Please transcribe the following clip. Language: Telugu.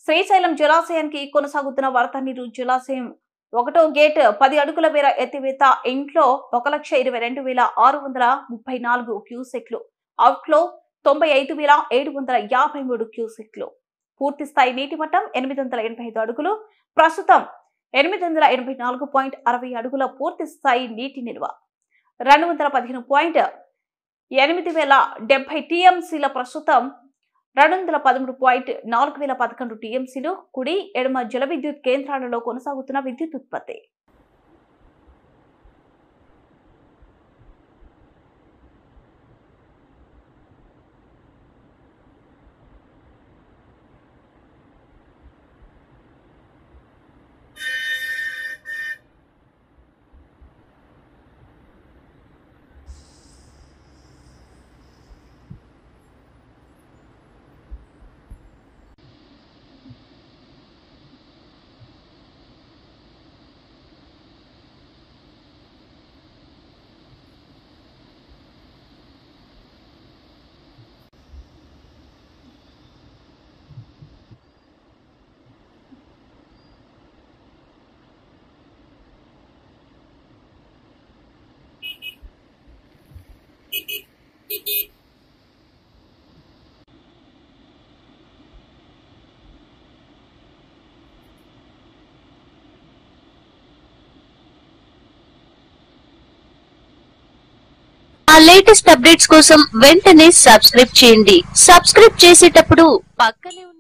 శ్రీశైలం జలాశయానికి కొనసాగుతున్న వరద నీరు జలాశయం ఒకటో గేట్ పది అడుగుల మేర ఎత్తివేత ఇంట్లో ఒక లక్ష ఇరవై రెండు వేల ఆరు వందల ముప్పై నాలుగు క్యూసెక్లు అవుట్లో తొంభై ఐదు వేల ఏడు వందల యాభై మూడు క్యూసెక్లు పూర్తి స్థాయి నీటి మట్టం ఎనిమిది వందల ఎనభై ఐదు అడుగులు ప్రస్తుతం ఎనిమిది వందల ఎనభై నాలుగు పాయింట్ అరవై అడుగుల పూర్తి స్థాయి నీటి నిల్వ రెండు వందల పదిహేను పాయింట్ ఎనిమిది వేల డెబ్బై టీఎంసీల ప్రస్తుతం రెండు వందల పదమూడు పాయింట్ నాలుగు వేల పదకొండు టీఎంసీలు కుడి ఎడమ జల విద్యుత్ కేంద్రాలలో కొనసాగుతున్న విద్యుత్ ఉత్పత్తి ఆ లేటెస్ట్ అప్డేట్స్ కోసం వెంటనే సబ్స్క్రైబ్ చేయండి సబ్స్క్రైబ్ చేసేటప్పుడు పక్కనే ఉన్న